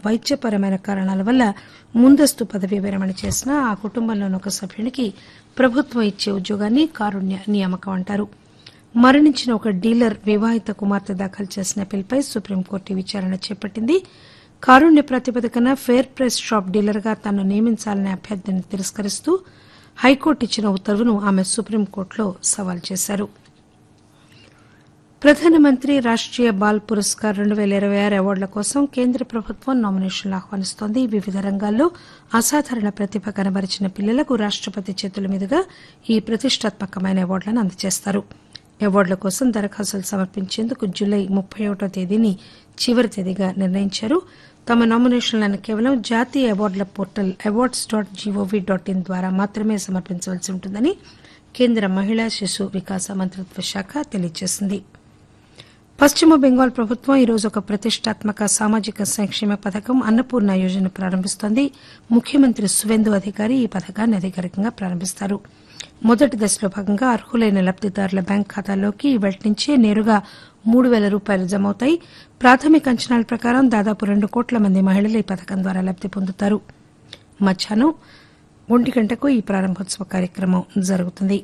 వైద్యపరమైన కారణాల వల్ల ముందస్తు పదవీ విరమణ చేసినా ఆ కుటుంబంలోని ఒక సభ్యునికి ప్రభుత్వం ఇచ్చే ఉద్యోగాన్ని కారుణ్య నియామకం అంటారు మరణించిన ఒక డీలర్ వివాహిత కుమార్తె దాఖలు చేసిన పిల్పై సుప్రీంకోర్టు విచారణ చేపట్టింది కారుణ్య ప్రాతిపదికన ఫెయిర్ ప్రైస్ షాప్ డీలర్గా తాను నియమించాలనే అభ్యర్థిని తిరస్కరిస్తూ హైకోర్టు ఇచ్చిన ఉత్తర్వును ఆమె సుప్రీంకోర్టులో సవాల్ చేశారు ప్రధానమంత్రి రాష్టీయ బాల్ పురస్కార్ రెండు పేల ఇరవై ఆరు అవార్డుల కోసం కేంద్ర ప్రభుత్వం నామినేషన్లు ఆహ్వానిస్తోంది వివిధ రంగాల్లో అసాధారణ ప్రతిభ కనబరిచిన పిల్లలకు రాష్టపతి చేతుల మీదుగా ఈ ప్రతిష్టాత్మకమైన అవార్డులను అందజేస్తారు అవార్డుల కోసం దరఖాస్తులు సమర్పించేందుకు జూలై ముప్పై ఒకటో తేదీని చివరి తేదీగా నిర్ణయించారు తమ నామినేషన్లను కేవలం జాతీయ అవార్డుల portal awards dot GOV dot in ద్వారా మాత్రమే సమర్పించవలసి ఉంటుందని కేంద్ర మహిళా శిశు వికాస మంత్రిత్వ శాఖ తెలియజేసింది పశ్చిమ బెంగాల్ ప్రభుత్వం ఈరోజు ఒక ప్రతిష్టాత్మక సామాజిక సంక్షేమ పథకం అన్నపూర్ణ యోజన ప్రారంభిస్తోంది ముఖ్యమంత్రి సువేందు అధికారి ఈ పథకాన్ని అధికారికంగా ప్రారంభిస్తారు మొదటి దశలో భాగంగా అర్హులైన లబ్దిదారుల బ్యాంక్ ఖాతాల్లోకి ఇవాటి నుంచే నేరుగా మూడు పేల రూపాయలు జమ అవుతాయి ప్రాథమిక అంచనాల ప్రకారం దాదాపు రెండు కోట్ల మంది మహిళలు ఈ పథకం ద్వారా లబ్ది పొందుతారు మధ్యాహ్నం ఒంటి గంటకు ఈ ప్రారంభోత్సవ కార్యక్రమం జరుగుతుంది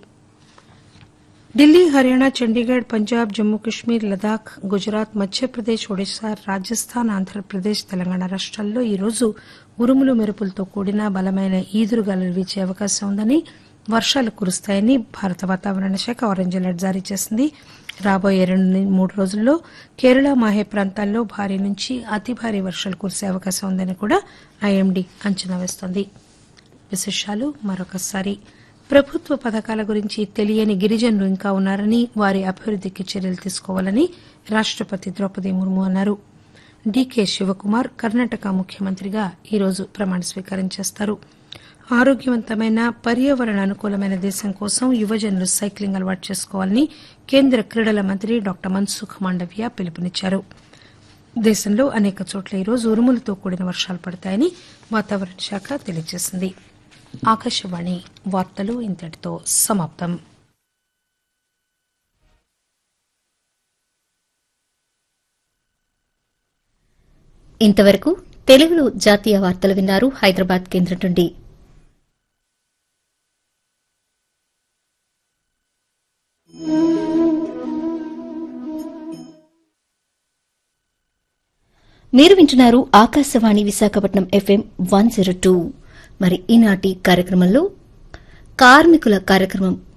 ఢిల్లీ హర్యానా చండీగఢ్ పంజాబ్ జమ్మూ కశ్మీర్ లదాఖ్ గుజరాత్ మధ్యప్రదేశ్ ఒడిశా రాజస్థాన్ ఆంధ్రప్రదేశ్ తెలంగాణ రాష్ట్రాల్లో ఈరోజు ఉరుములు మెరుపులతో కూడిన బలమైన ఈదురుగాలులు వీచే అవకాశం ఉందని వర్షాలు కురుస్తాయని భారత వాతావరణ శాఖ ఆరెంజ్ అలర్ట్ జారీ చేసింది రాబోయే రెండు మూడు రోజుల్లో కేరళ మాహే ప్రాంతాల్లో భారీ నుంచి అతి భారీ వర్షాలు కురిసే అవకాశం ఉందని కూడా ఐఎండీ అంచనా వేస్తోంది విశేషాలు మరొకసారి ప్రభుత్వ పథకాల గురించి తెలియని గిరిజనులు ఇంకా ఉన్నారని వారి అభివృద్దికి చర్యలు తీసుకోవాలని రాష్టపతి ద్రౌపది ముర్ము అన్నారు డీకే శివకుమార్ కర్ణాటక ముఖ్యమంత్రిగా ఈరోజు ప్రమాణ స్వీకారం చేస్తారు ఆరోగ్యవంతమైన పర్యావరణ అనుకూలమైన దేశం కోసం యువజనులు సైక్లింగ్ అలవాటు చేసుకోవాలని కేంద్ర క్రీడల మంత్రి డాక్టర్ మన్సుఖ్ మాండవ్య పిలుపునిచ్చారు దేశంలో అనేక చోట్ల ఈరోజు ఉరుములతో కూడిన వర్షాలు పడతాయని వాతావరణ శాఖ తెలియజేసింది ఆకాశవాణి వార్తలు ఇంతటితో సమాప్తం ఇంతవరకు తెలుగులో జాతీయ వార్తలు విన్నారు హైదరాబాద్ కేంద్రం నుండి మీరు వింటున్నారు Akashvani Visakhapatnam FM one zero two మరి ఈనాటి కార్యక్రమంలో కార్మికుల కార్యక్రమం